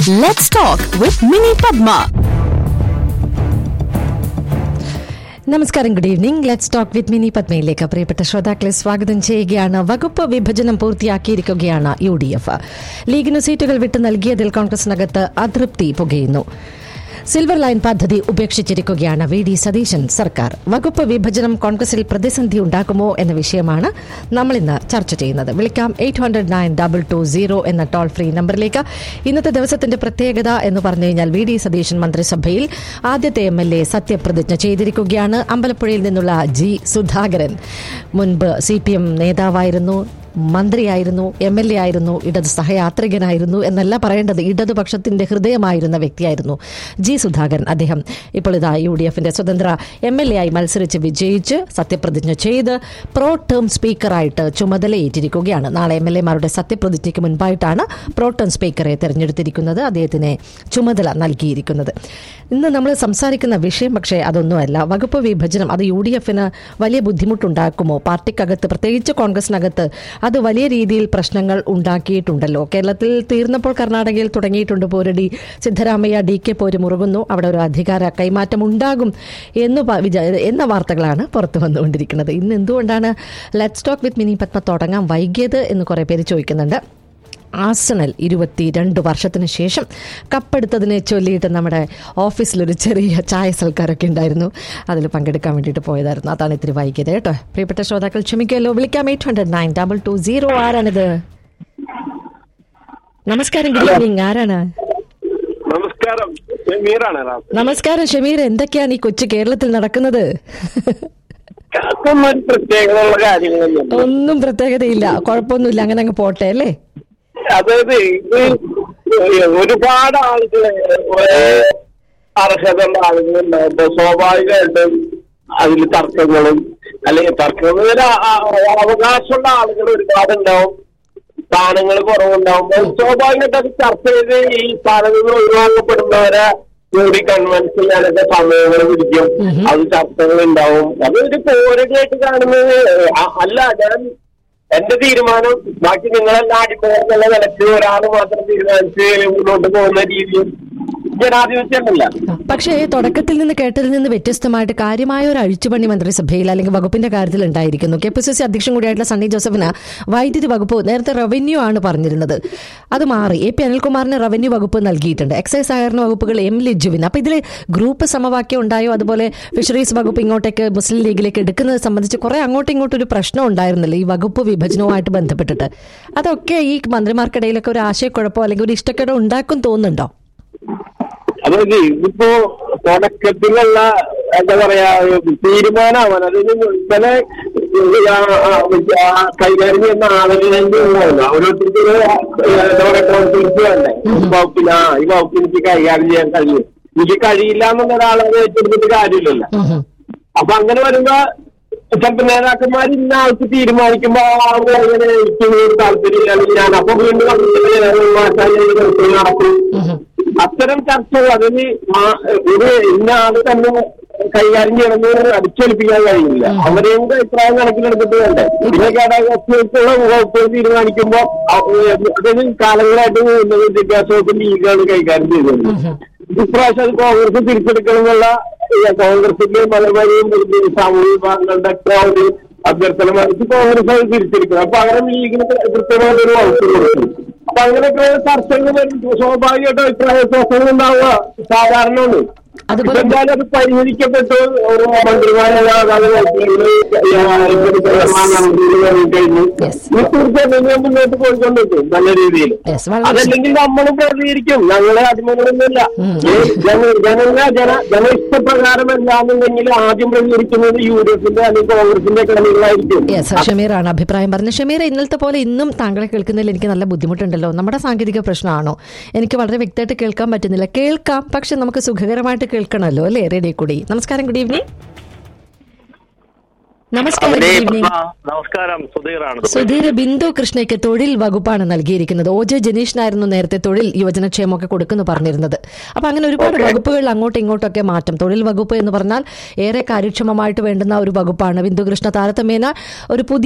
Let's talk with Mini Padma. നമസ്കാരം good evening let's talk with Mini പത്മയിലേക്ക് പ്രിയപ്പെട്ട ശ്രോതാക്കളെ സ്വാഗതം ചെയ്യുകയാണ് വകുപ്പ് വിഭജനം പൂർത്തിയാക്കിയിരിക്കുകയാണ് യു ഡി എഫ് ലീഗിന് സീറ്റുകൾ വിട്ടു നൽകിയതിൽ കോൺഗ്രസിനകത്ത് അതൃപ്തി പുകയുന്നു സിൽവർ ലൈൻ പദ്ധതി ഉപേക്ഷിച്ചിരിക്കുകയാണ് വി ഡി സതീശൻ സർക്കാർ വകുപ്പ് വിഭജനം കോൺഗ്രസിൽ പ്രതിസന്ധി ഉണ്ടാക്കുമോ എന്ന വിഷയമാണ് നമ്മൾ ഇന്ന് ചർച്ച ചെയ്യുന്നത് വിളിക്കാം eight hundred nine double two zero എന്ന ടോൾ ഫ്രീ നമ്പറിലേക്ക് ഇന്നത്തെ ദിവസത്തിന്റെ പ്രത്യേകത എന്ന് പറഞ്ഞു കഴിഞ്ഞാൽ വി ഡി സതീശൻ മന്ത്രിസഭയിൽ ആദ്യത്തെ എം എൽ എ സത്യപ്രതിജ്ഞ ചെയ്തിരിക്കുകയാണ് അമ്പലപ്പുഴയിൽ നിന്നുള്ള ജി സുധാകരൻ മുൻപ് സി പി എം നേതാവായിരുന്നു മന്ത്രിയായിരുന്നു എം എൽ എ ആയിരുന്നു ഇടത് സഹയാത്രികനായിരുന്നു എന്നല്ല പറയേണ്ടത് ഇടതുപക്ഷത്തിന്റെ ഹൃദയമായിരുന്ന വ്യക്തിയായിരുന്നു ജി സുധാകരൻ അദ്ദേഹം ഇപ്പോൾ ഇതാ യു ഡി എഫിന്റെ സ്വതന്ത്ര എം എൽ എ ആയി മത്സരിച്ച് വിജയിച്ച് സത്യപ്രതിജ്ഞ ചെയ്ത് പ്രോ ടേം സ്പീക്കറായിട്ട് ചുമതലയേറ്റിരിക്കുകയാണ് നാളെ എം എൽ എമാരുടെ സത്യപ്രതിജ്ഞയ്ക്ക് മുൻപായിട്ടാണ് പ്രോ ടേം സ്പീക്കറെ തെരഞ്ഞെടുത്തിരിക്കുന്നത് അദ്ദേഹത്തിന് ചുമതല നൽകിയിരിക്കുന്നത് ഇന്ന് നമ്മൾ സംസാരിക്കുന്ന വിഷയം പക്ഷേ അതൊന്നുമല്ല വകുപ്പ് വിഭജനം അത് യു ഡി എഫിന് വലിയ ബുദ്ധിമുട്ടുണ്ടാക്കുമോ പാർട്ടിക്കകത്ത് പ്രത്യേകിച്ച് കോൺഗ്രസിനകത്ത് അത് വലിയ രീതിയിൽ പ്രശ്നങ്ങൾ ഉണ്ടാക്കിയിട്ടുണ്ടല്ലോ കേരളത്തിൽ തീർന്നപ്പോൾ കർണാടകയിൽ തുടങ്ങിയിട്ടുണ്ട് പോരടി സിദ്ധരാമയ്യ ഡി കെ പോര് മുറുകുന്നു അവിടെ ഒരു അധികാര കൈമാറ്റം ഉണ്ടാകും എന്ന് പ- വിചാ- എന്ന വാർത്തകളാണ് പുറത്തു വന്നുകൊണ്ടിരിക്കുന്നത് ഇന്ന് എന്തുകൊണ്ടാണ് let's talk with Mini Padma തുടങ്ങാൻ വൈകിയത് എന്ന് കുറെ പേര് ചോദിക്കുന്നുണ്ട് ആസണൽ ഇരുപത്തിരണ്ട് വർഷത്തിന് ശേഷം കപ്പെടുത്തതിനെ ചൊല്ലിയിട്ട് നമ്മുടെ ഓഫീസിലൊരു ചെറിയ ചായ സൽക്കാരൊക്കെ ഉണ്ടായിരുന്നു അതിൽ പങ്കെടുക്കാൻ വേണ്ടിയിട്ട് പോയതായിരുന്നു അതാണ് ഇത്തിരി വൈകിയത് കേട്ടോ പ്രിയപ്പെട്ട ശ്രോതാക്കൾ ക്ഷമിക്കുമല്ലോ വിളിക്കാം eight hundred nine double two zero ആരാണിത് നമസ്കാരം ഗുഡ് ഈവനിങ് ആരാണ് നമസ്കാരം ഞാൻ മീറാണ് റാസ് നമസ്കാരം ഷമീർ എന്തൊക്കെയാണ് ഈ കൊച്ചു കേരളത്തിൽ നടക്കുന്നത് അതൊന്നും ഒരു പ്രത്യേകതയുള്ള കാര്യങ്ങളൊന്നും ഒന്നും പ്രത്യേകതയില്ല കുഴപ്പമൊന്നുമില്ല അങ്ങനെ അങ്ങ് പോട്ടെ അല്ലേ അതായത് ഇത് ഒരുപാട് ആളുകള് ഒരേ അർഹതയുള്ള ആളുകളുണ്ടാകുമ്പോ സ്വാഭാവികമായിട്ടും അതിൽ തർക്കങ്ങളും അല്ലെങ്കിൽ തർക്കങ്ങൾ അവകാശമുള്ള ആളുകൾ ഒരുപാട് ഉണ്ടാവും സ്ഥാനങ്ങൾ കുറവുണ്ടാവുമ്പോൾ സ്വാഭാവികമായിട്ട് അത് ചർച്ച ചെയ്ത് ഈ സ്ഥാനങ്ങൾ ഒഴിവാക്കപ്പെടുന്നവരെ കൂടി കൺവെൻസ് ചെയ്യാനൊക്കെ സമയങ്ങൾ പിടിക്കും അത് ചർച്ചകൾ ഉണ്ടാവും അതൊരു പോരനായിട്ട് കാണുന്നത് അ- അല്ല ഞാൻ എന്റെ തീരുമാനം ബാക്കി നിങ്ങളെല്ലാം അടിപ്പകർന്നുള്ള നിലയ്ക്ക് ഒരാൾ മാത്രം തീരുമാനിച്ച് മുന്നോട്ട് പോകുന്ന രീതിയിൽ ജനാധിപത്യമല്ല പക്ഷേ തുടക്കത്തിൽ നിന്ന് കേട്ടതിൽ നിന്ന് വ്യത്യസ്തമായിട്ട് കാര്യമായ ഒരു അഴിച്ചുപണി മന്ത്രിസഭയിൽ അല്ലെങ്കിൽ വകുപ്പിന്റെ കാര്യത്തിൽ ഉണ്ടായിരിക്കുന്നു കെ പി സി സി അധ്യക്ഷൻ കൂടിയായിട്ടുള്ള സണ്ണി ജോസഫിന് വൈദ്യുതി വകുപ്പ് നേരത്തെ റവന്യൂ ആണ് പറഞ്ഞിരുന്നത് അത് മാറി എ പി അനിൽകുമാറിന് റവന്യൂ വകുപ്പ് നൽകിയിട്ടുണ്ട് എക്സൈസ് സഹകരണ വകുപ്പുകൾ എം ലിജുവിന് അപ്പൊ ഇതിൽ ഗ്രൂപ്പ് സമവാക്യം ഉണ്ടായോ അതുപോലെ ഫിഷറീസ് വകുപ്പ് ഇങ്ങോട്ടേക്ക് മുസ്ലിം ലീഗിലേക്ക് എടുക്കുന്നത് സംബന്ധിച്ച് കുറെ അങ്ങോട്ടും ഇങ്ങോട്ടും ഒരു പ്രശ്നം ഉണ്ടായിരുന്നല്ലോ ഈ വകുപ്പ് വിഭജനവുമായിട്ട് ബന്ധപ്പെട്ടിട്ട് അതൊക്കെ ഈ മന്ത്രിമാർക്കിടയിലൊക്കെ ഒരു ആശയക്കുഴപ്പമോ അല്ലെങ്കിൽ ഒരു ഇഷ്ടക്കേടോ ഉണ്ടാക്കും തോന്നുന്നുണ്ടോ അതായത് ഇതിപ്പോ തുടക്കത്തിലുള്ള എന്താ പറയാ തീരുമാനമാവാൻ അതായത് ചില ആ, ആ, ആ, കൈകാര്യം ചെയ്യുന്ന ആളുകളുണ്ട് ഓരോരുത്തർക്ക് ഒരു, എന്താ പറയാ കോൺഫിഡൻസ് വേണ്ടേ ഈ വകുപ്പിൽ ആ ഈ വകുപ്പ് എനിക്ക് കൈകാര്യം ചെയ്യാൻ കഴിയും എനിക്ക് കഴിയില്ല എന്നുള്ള ഒരാളെ ഏറ്റെടുത്തിട്ട് കാര്യമില്ലല്ലോ അപ്പൊ അങ്ങനെ വരുമ്പോ ചിലപ്പോ നേതാക്കന്മാർ ഇന്ന ആൾക്ക് തീരുമാനിക്കുമ്പോ ആ ആള് അങ്ങനെ എനിക്ക് ഒരു താല്പര്യമില്ല അല്ലെങ്കിൽ ഞാൻ അപ്പൊ വീണ്ടും അതിന് മാറ്റാൻ ഞാൻ നടക്കും അത്തരം ചർച്ചകൾ അതിന് ആ- ഒരു ഇന്ന ആള് തന്നെ കൈകാര്യം ചെയ്യണമെന്ന് അടിച്ചേൽപ്പിക്കാൻ കഴിയില്ല അവരെയും കൂടെ അഭിപ്രായം കണക്കിലെടുത്തിട്ട് വേണ്ടേ പിന്നെ ഘടകത്തിലേക്കുള്ള വകുപ്പുകൾ തീരുമാനിക്കുമ്പോ അ- അതിന് കാലങ്ങളായിട്ട് ഉന്നത വിദ്യാഭ്യാസ വകുപ്പ് ലീഗാണ് കൈകാര്യം ചെയ്തത് ഇപ്രാവശ്യം അത് കോൺഗ്രസ് തിരിച്ചെടുക്കണം എന്നുള്ള ഈ കോൺഗ്രസിന്റെ മതപരവും സാമൂഹിക വിഭാഗങ്ങളുടെ ഒക്കെ ആ ഒരു അഭ്യർത്ഥന മനസ്സിൽ കോൺഗ്രസ് അത് തിരിച്ചെടുക്കണം അപ്പൊ അങ്ങനെ ലീഗിന് കൃത്യമായിട്ടൊരു വകുപ്പ് കൊടുക്കും അപ്പൊ അങ്ങനെയൊക്കെ ചർച്ചകൾ വരും സ്വാഭാവികമായിട്ട് അഭിപ്രായ വ്യത്യാസങ്ങൾ ഉണ്ടാവുക സാധാരണമാണ് അതുപോലെ- എന്തായാലും അത് പരിഹരിക്കപ്പെട്ടു ഒരു മന്ത്രിമാരെ കഴിഞ്ഞു Yes. ഈ തീർച്ചയായിട്ടും ഇനി മുന്നോട്ട് പോയിക്കൊണ്ടിരിക്കും നല്ല രീതിയിൽ Yes, വളരെ അതല്ലെങ്കിൽ നമ്മളും പ്രതികരിക്കും ഞങ്ങളെ അടിമകളൊന്നുമില്ല ജനങ്ങളെ ജന ജന ഇഷ്ടപ്രകാരം എന്താണെന്നുണ്ടെങ്കിൽ ആദ്യം പ്രതികരിക്കുന്നത് യു ഡി എഫിന്റെ അല്ലെങ്കിൽ കോൺഗ്രസിന്റെ കളികളായിരിക്കും യെസ് ഷമീറാണ് അഭിപ്രായം പറഞ്ഞത് ഷമീർ ഇന്നലത്തെ പോലെ ഇന്നും താങ്കളെ കേൾക്കുന്നതിൽ എനിക്ക് നല്ല ബുദ്ധിമുട്ടുണ്ടല്ലോ നമ്മുടെ സാങ്കേതിക പ്രശ്നമാണോ എനിക്ക് വളരെ വ്യക്തമായിട്ട് കേൾക്കാൻ പറ്റുന്നില്ല കേൾക്കാം പക്ഷെ നമുക്ക് സുഖകരമായിട്ട് കേൾക്കണമല്ലോ അല്ലേ റേഡിയോ കൂടി നമസ്കാരം ഗുഡ് ഈവനിങ് നമസ്കാരം അവിടെ ഗുഡ് ഈവനിങ് പത്മ, നമസ്കാരം സുധീറാണ് സുധീർ ബിന്ദു കൃഷ്ണയ്ക്ക് തൊഴിൽ വകുപ്പാണ് നൽകിയിരിക്കുന്നത് ഒ ജെ ജനീഷിനായിരുന്നു നേരത്തെ തൊഴിൽ യുവജനക്ഷേമമൊക്കെ കൊടുക്കുന്നു പറഞ്ഞിരുന്നത് അപ്പൊ അങ്ങനെ ഒരുപാട് വകുപ്പുകൾ അങ്ങോട്ടും ഇങ്ങോട്ടൊക്കെ മാറ്റം തൊഴിൽ വകുപ്പ് എന്ന് പറഞ്ഞാൽ ഏറെ കാര്യക്ഷമമായിട്ട് വേണ്ടുന്ന ഒരു വകുപ്പാണ് ബിന്ദു കൃഷ്ണ താരതമ്യേന ഒരു പുതിയ